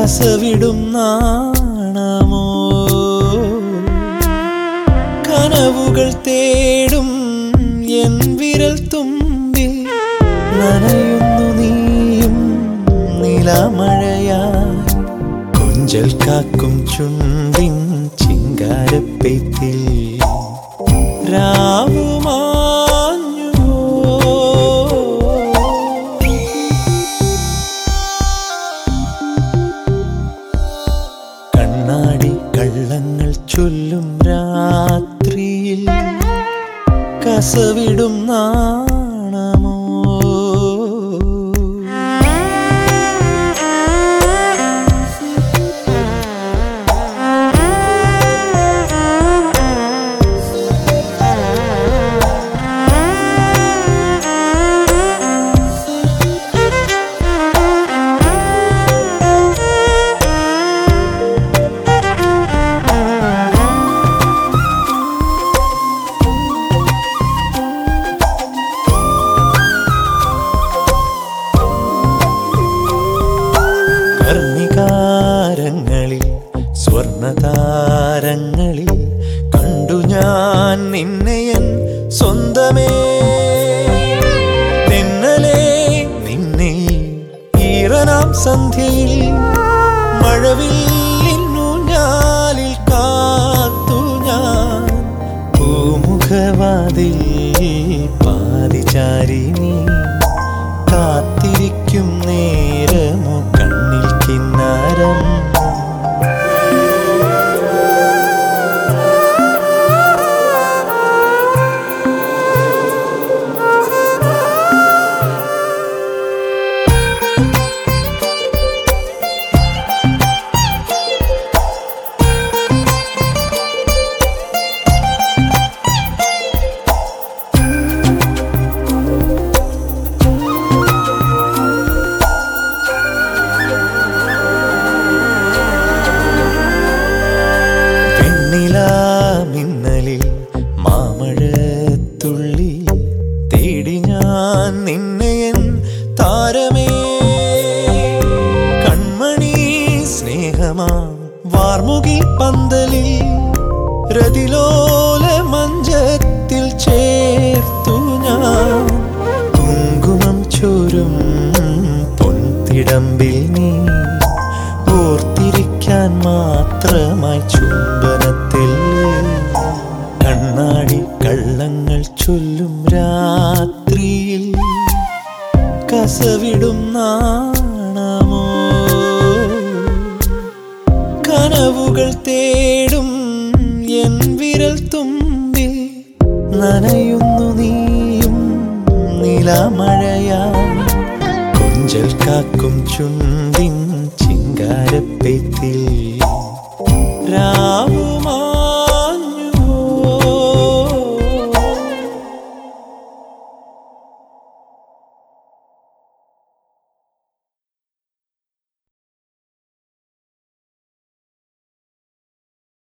കസവിടും നാണമോ കനവുകൾ തേടും എൻ വിരൽ തുമ്പിൽ നനയുന്നു നീയും നിലമഴയായി കൊഞ്ചൽ കാക്കും ചുണ്ടിൻ ചിങ്കാരപ്പെയ്ത്തിൽ രാവുമാഞ്ഞു കണ്ണാടി കള്ളങ്ങൾ ചൊല്ലും രാത്രിയിൽ കസവിടും നാണമോ കർണികാരങ്ങളിൽ സ്വർണതാരങ്ങളിൽ കണ്ടു ഞാൻ നിന്നെയൻ സ്വന്തമേ നിന്നലേ നിന്നെ ഈറനാം സന്ധ്യയിൽ മഴവില്ലൂഞ്ഞാലിൽ കാത്തു ഞാൻ പൂമുഖവാതിൽ പാതിചാരി നീ കാത്തിരിക്കും നേരമോ കണ്ണിൽ കിന്നാരം വെണ്ണിലാ മിന്നലിൽ മാമഴത്തുള്ളി തേടി ഞാൻ നിന്നെയൻ താരമേ കൺമണി സ്നേഹമാ വാർമുകിൽ പന്തലിൽ രതിലോല മഞ്ചത്തിൽ ചേർത്തു ഞാൻ കുങ്കുമം ചോരും പൊൻതിടമ്പിൽ നീ ഓർത്തിരിക്കാൻ മാത്രമായി ചുംബനത്തിൽ കണ്ണാടി കള്ളങ്ങൾ ചൊല്ലും രാത്രിയിൽ കസവിടും നാണമോ കനവുകൾ തേടും എൻ വിരൽ തുമ്പിൽ നനയുന്നു നീയും നിലമഴയായി കൊഞ്ചൽ കാക്കും ചുണ്ടിൻ ചിങ്കാരപ്പെയ്ത്തിൽ രാ